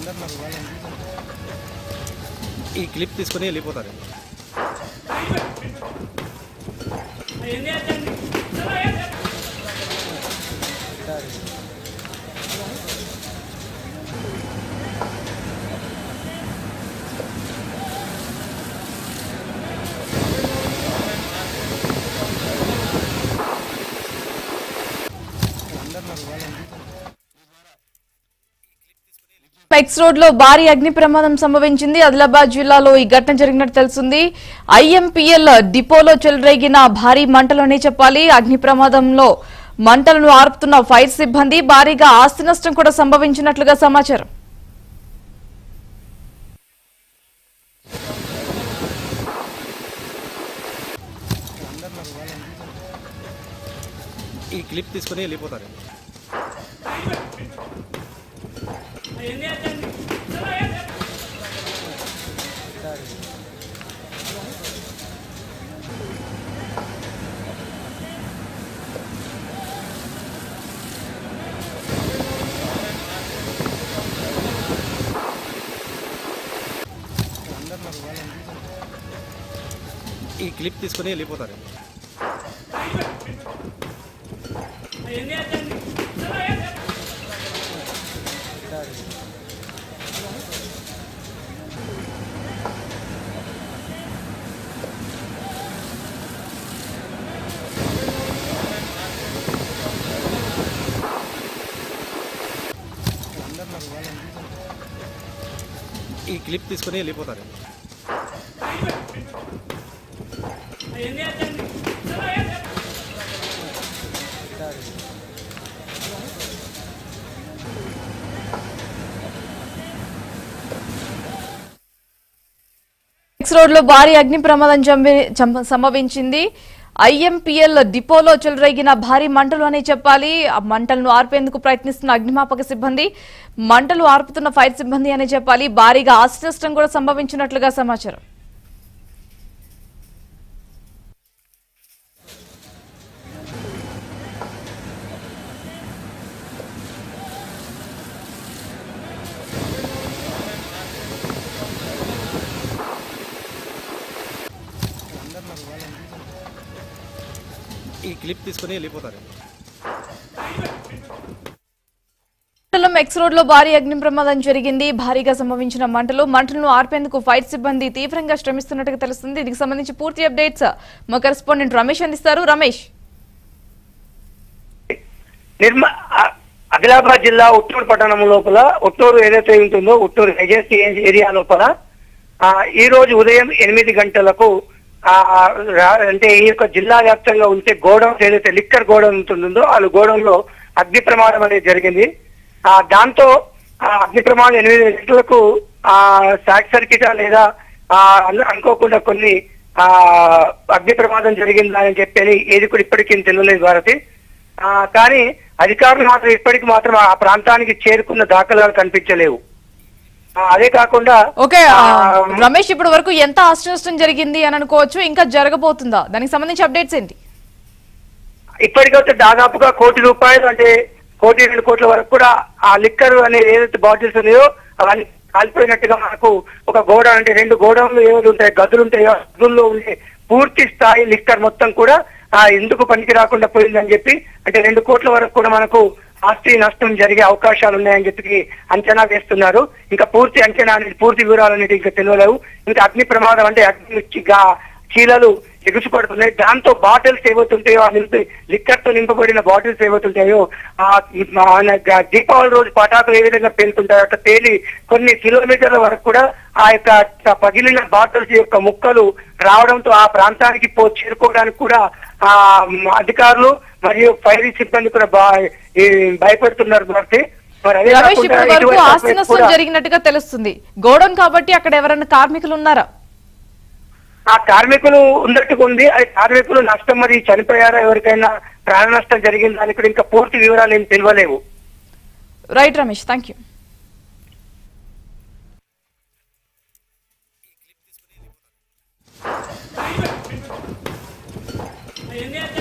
ఈ క్లిప్ తీసుకుని వెళ్ళిపోతారు ఎక్స్ రోడ్ లో భారీ అగ్ని ప్రమాదం సంభవించింది ఆదిలాబాద్ జిల్లాలో ఈ ఘటన జరిగినట్టు తెలుస్తుంది ఐఎంపీఎల్ డిపోలో చెలరేగిన భారీ మంటలోనే చెప్పాలి అగ్ని ప్రమాదంలో మంటలను ఆర్పుతున్న ఫైర్ సిబ్బంది భారీగా ఆస్తి నష్టం కూడా సంభవించినట్లుగా సమాచారం ఈ క్లిప్ తీసుకుని వెళ్ళిపోతారు ఈ క్లిప్ తీసుకుని వెళ్ళిపోతారు ఈ క్లిప్ తీసుకుని వెళ్ళిపోతారు ఎక్స్ రోడ్ లో భారీ అగ్ని ప్రమాదం జంబి- జంప- సంభవించింది ఐఎంపీఎల్ డిపోలో చెలరేగిన భారీ మంటలు అని చెప్పాలి ఆ మంటలను ఆర్పేందుకు ప్రయత్నిస్తున్న అగ్నిమాపక సిబ్బంది మంటలు ఆర్పుతున్న ఫైర్ సిబ్బంది అని చెప్పాలి భారీగా ఆస్తి నష్టం కూడా సంభవించినట్లుగా సమాచారం ఈ క్లిప్ తీసుకుని వెళ్ళిపోతారు మండలం ఎక్స్ రోడ్ లో భారీ అగ్ని ప్రమాదం జరిగింది భారీగా సంభవించిన మంటలు మంటలను ఆర్పేందుకు ఫైర్ సిబ్బంది తీవ్రంగా శ్రమిస్తున్నట్టుగా తెలుస్తుంది దీనికి సంబంధించి పూర్తి అప్డేట్స్ మా కరెస్పాండెంట్ రమేష్ అందిస్తారు రమేష్ నిర్మ ఆ- ఆదిలాబాద్ జిల్లా ఉట్టూరు పట్టణం లోపల ఉట్టూరు ఏదైతే ఉంటుందో ఉట్టూరు ఏజెన్సీ ఏరియా లోపల ఆ, ఈ రోజు ఉదయం ఎనిమిది గంటలకు ఆ, రా- అంటే ఈ యొక్క జిల్లా వ్యాప్తంగా ఉంటే గోడౌన్స్ ఏదైతే లిక్కర్ గోడౌన్ ఉంటుందో ఆ గోడౌన్ లో అగ్ని ప్రమాదం అనేది జరిగింది ఆ దాంతో ఆ అగ్ని ప్రమాదం ఎనిమిది గంటలకు ఆ షార్ట్ సర్క్యూట్ లేదా ఆ అను- అనుకోకుండా కొన్ని ఆ అగ్ని ప్రమాదం జరిగిందా అని చెప్పి ఏది కూడా ఇప్పటికీ తెలియలేదు భారతి ఆ, కానీ అధికారులు మాత్రం ఇప్పటికి మాత్రం ఆ ప్రాంతానికి చేరుకున్న దాఖలాలు కనిపించలేవు ఆ, అదే కాకుండా ఓకే ఆ, ఆ, రమేష్ ఇప్పటి వరకు ఎంత ఆస్తి నష్టం జరిగింది అని అనుకోవచ్చు ఇంకా జరగబోతుందా దానికి సంబంధించి అప్డేట్స్ ఏంటి ఇప్పటికైతే దాదాపుగా కోటి రూపాయలు అంటే కోటి రెండు కోట్ల వరకు కూడా ఆ లిక్కర్ అనే ఏదైతే బాటిల్స్ ఉన్నాయో అవన్నీ కాలిపోయినట్టుగా మనకు ఒక గోడౌన్ అంటే రెండు గోడౌన్లు ఏవైతే ఉంటాయి గదులు ఉంటాయో ఆ గదుల్లో ఉండే పూర్తి స్థాయి లిక్కర్ మొత్తం కూడా ఆ ఎందుకు పనికి రాకుండా పోయిందని చెప్పి అంటే రెండు కోట్ల వరకు కూడా మనకు ఆస్తి నష్టం జరిగే అవకాశాలు ఉన్నాయని చెప్పి అంచనా వేస్తున్నారు ఇంకా పూర్తి అంచనా అనేది పూర్తి వివరాలు అనేది ఇంకా తెలియలేవు ఇంకా అగ్ని ప్రమాదం అంటే అగ్ని నుంచి గా- చీలలు ఎగుసిపడుతున్నాయి దాంతో బాటిల్స్ ఏవైతుంటాయో ఆ నింపి లిక్కర్ తో నింపబడిన బాటిల్స్ ఏవైతుంటాయో ఆ మన గ- దీపావళి రోజు పటాకులు ఏ విధంగా పేలుతుంటాయో అట్లా పేలి కొన్ని కిలోమీటర్ల వరకు కూడా ఆ యొక్క త- పగిలిన బాటిల్స్ యొక్క ముక్కలు రావడంతో ఆ ప్రాంతానికి పో చేరుకోవడానికి కూడా ఆ మ్, అధికారులు మరియు ఫైర్ సిబ్బంది కూడా బా ఈ భయపడుతున్నారు కాబట్టి మరి అదే రమేష్ కాకుండా ఇప్పటి వరకు ఇటువంటి ఆస్తి నష్టం కూడా- జరిగినట్టుగా తెలుస్తుంది గోడౌన్ కాబట్టి అక్కడ ఎవరైనా కార్మికులు ఉన్నారా ఆ కార్మికులు ఉన్నట్టుగా ఉంది ఆ కార్మికులు నష్టం మరి చనిపోయారా ఎవరికైనా ప్రాణ నష్టం జరిగిందా అని కూడా ఇంకా పూర్తి వివరాలు ఏం తెలియలేవు రైట్ రమేష్ థ్యాంక్ యూ ఏంటి